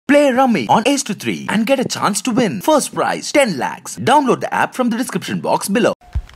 Play Rummy on Ace to 3 and get a chance to win. First prize 10 lakhs. Download the app from the description box below.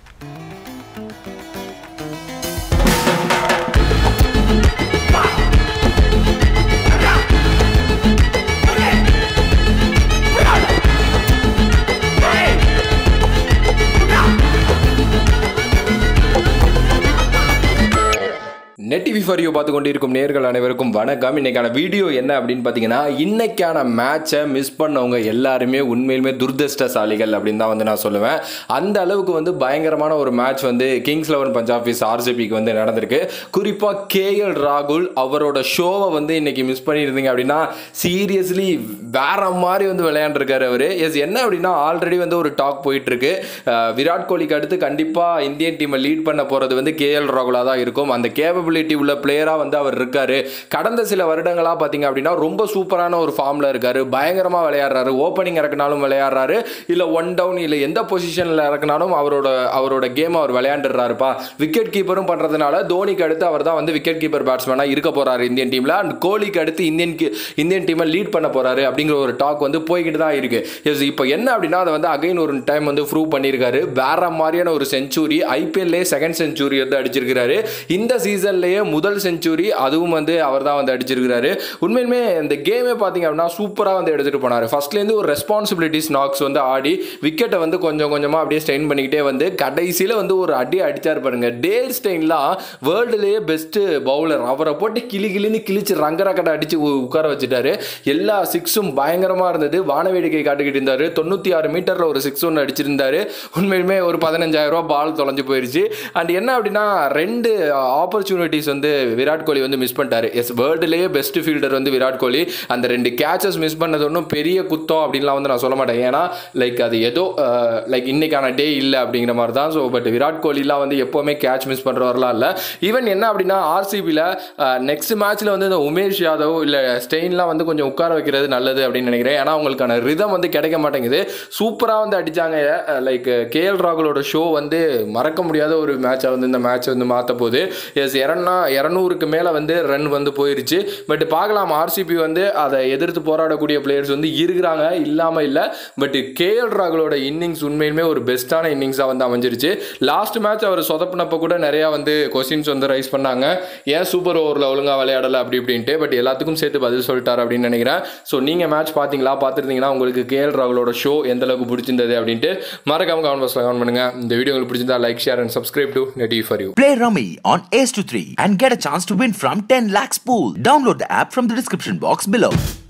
Net TV for you பார்த்து கொண்டிருக்கும் நேர்கள் அனைவருக்கும் வணக்கம் இன்னைக்கான video என்ன அப்படின்னு பார்த்தீங்கன்னா இன்னைக்கான மேட்சை மிஸ் பண்ணவங்க எல்லாருமே உண்மையிலுமே துர்தஷ்டசாலிகள் அப்படின்னு தான் வந்து நான் சொல்லுவேன் அந்த அளவுக்கு வந்து பயங்கரமான ஒரு மேட்ச் வந்து கிங்ஸ் லெவன் பஞ்சாபிஸ் ஆர்ஜிபிக்கு வந்து நடந்திருக்கு குறிப்பாக கேஎல் ராகுல் அவரோட ஷோவை வந்து இன்னைக்கு மிஸ் பண்ணியிருந்தீங்க அப்படின்னா சீரியஸ்லி வேற மாதிரி வந்து விளையாண்டுருக்காரு அவர் எஸ் என்ன அப்படின்னா ஆல்ரெடி வந்து ஒரு டாக் போயிட்டு இருக்கு அஹ் விராட் கோலிக்கு அடுத்து கண்டிப்பாக இந்தியன் டீமை லீட் பண்ண போகிறது வந்து கேஎல் ராகுலாக தான் இருக்கும் அந்த கேபபிலிட்டி உள்ள பிளேயராக வந்து அவர் இருக்காரு கடந்த சில வருடங்களாக பார்த்தீங்க அப்படின்னா ரொம்ப சூப்பரான ஒரு ஃபார்மில் இருக்காரு பயங்கரமாக விளையாடுறாரு ஓப்பனிங் இறக்குனாலும் விளையாடுறாரு இல்லை ஒன் டவுன் இல்லை எந்த பொசிஷனில் இறக்குனாலும் அவரோட அவரோட கேம் அவர் விளையாண்டுறாருப்பா விக்கெட் கீப்பரும் பண்ணுறதுனால தோனிக்கு அடுத்து அவர் தான் வந்து விக்கெட் கீப்பர் பேட்ஸ்மேனாக இருக்க போறாரு இந்தியன் டீமில் அண்ட் கோலிக்கு அடுத்து இந்தியன் கி- இந்தியன் டீமை லீட் பண்ண போறாரு அப்படிங்கிற ஒரு டாக் வந்து போய்கிட்டு தான் இருக்கு எஸ் இப்போ என்ன அப்படின்னா அதை வந்து அகைன் ஒரு டைம் வந்து ப்ரூவ் பண்ணியிருக்காரு வேற மாதிரியான ஒரு செஞ்சுரி ஐபிஎல்லே செகண்ட் செஞ்சுரி வந்து அடிச்சிருக்கிறாரு இந்த சீசன்லேயே முதல் செஞ்சுரி அதுவும் வந்து அவர் தான் வந்து அடிச்சிருக்கிறாரு உண்மையிலுமே இந்த கேமே பார்த்தீங்க அப்படின்னா சூப்பராக வந்து எடுத்துகிட்டு போனார் ஃபர்ஸ்ட்லேருந்து ஒரு ரெஸ்பான்சிபிலிட்டிஸ் நாக்ஸ் வந்து ஆடி விக்கெட்டை வந்து கொஞ்சம் கொஞ்சமாக அப்படியே ஸ்டெயின் பண்ணிக்கிட்டே வந்து கடைசியில் வந்து ஒரு அடி அடிச்சார் பாருங்க டேல் ஸ்டெயின்லாம் வேர்ல்டுலேயே பெஸ்ட்டு பவுலர் அவரை போட்டு கிளி கிளின்னு கிழிச்சு ரங்கரக்கடை அடித்து உட்கார வச்சுட்டாரு எல்லா சிக்ஸும் பயங்கரமாக இருந்தது வானவேடிக்கை காட்டுக்கிட்டு இருந்தார் தொண்ணூற்றி ஆறு மீட்டரில் ஒரு சிக்ஸ் ஒன்று அடிச்சிருந்தாரு உண்மையிலுமே ஒரு பதினஞ்சாயிரம் ரூபாய் பால் தொலைஞ்சு போயிருச்சு அண்ட் என்ன அப்படின்னா ரெண்டு ஆப்பர்ச்சுனிட்டிஸ் வந்து விராட் கோலி வந்து மிஸ் பண்ணிட்டாரு எஸ் வேர்ல்டுலேயே பெஸ்ட் ஃபீல்டர் வந்து விராட் கோலி அந்த ரெண்டு கேச்சஸ் மிஸ் பண்ணது ஒன்றும் பெரிய குத்தம் அப்படின்லாம் வந்து நான் சொல்ல மாட்டேன் ஏன்னா லைக் அது ஏதோ லைக் இன்னைக்கான டே இல்லை அப்படிங்கிற மாதிரி தான் ஸோ பட் விராட் கோலிலாம் வந்து எப்போவுமே கேட்ச் மிஸ் பண்ணுறவரெலாம் இல்லை ஈவன் என்ன அப்படின்னா ஆர்சிபியில் நெக்ஸ்ட் மேட்ச்சில் வந்து இந்த உமேஷ் யாதவ் இல்லை ஸ்டெயின்லாம் வந்து கொஞ்சம் உட்கார வைக்கிறது நல்லது அப்படின்னு நினைக்கிறேன் ஏன்னா அவங்களுக்கான ரிதம் வந்து கிடைக்க மாட்டேங்குது சூப்பராக வந்து அடித்தாங்க லைக் கேஎல் ராகுலோட ஷோ வந்து மறக்க முடியாத ஒரு மேட்சை வந்து இந்த மேட்ச் வந்து மாற்ற போகுது எஸ் இரநா இரநூறுக்கு மேலே வந்து ரன் வந்து போயிருச்சு பட் பார்க்கலாம் ஆர்சிபி வந்து அதை எதிர்த்து போராடக்கூடிய பிளேயர்ஸ் வந்து இருக்கிறாங்க இல்லாமல் இல்லை பட் கேஎல் ராகுலோட இன்னிங்ஸ் உண்மையிலுமே ஒரு பெஸ்ட்டான இன்னிங்ஸாக வந்து அமைஞ்சிருச்சு லாஸ்ட் மேட்ச் அவர் சொதப்பினப்போ கூட நிறையா வந்து கொஸ்டின்ஸ் வந்து ரைஸ் பண்ணாங்க ஏன் சூப்பர் ஓவரில் ஒழுங்காக விளையாடலை அப்படி இப்படின்ட்டு பட் எல்லாத்துக்கும் சேர்த்து பதில் சொல்லிட்டார் அப்படின்னு நினைக்கிறேன் ஸோ நீங்கள் மேட்ச் பார்த்தீங்களா பார்த்துருந்தீங்கன்னா உங்களுக்கு கேஎல் ராகுலோட ஷோ எந்த அளவுக்கு பிடிச்சிருந்தது அப்படின்ட்டு மறக்காம கமெண்ட் பாக்ஸில் கமெண்ட் பண்ணுங்க இந்த வீடியோ உங்களுக்கு பிடிச்சிருந்தா like share and subscribe to net TV for you Play Rummy on Ace to 3 and get a chance to win from 10 lakhs pool. Download the app from the description box below.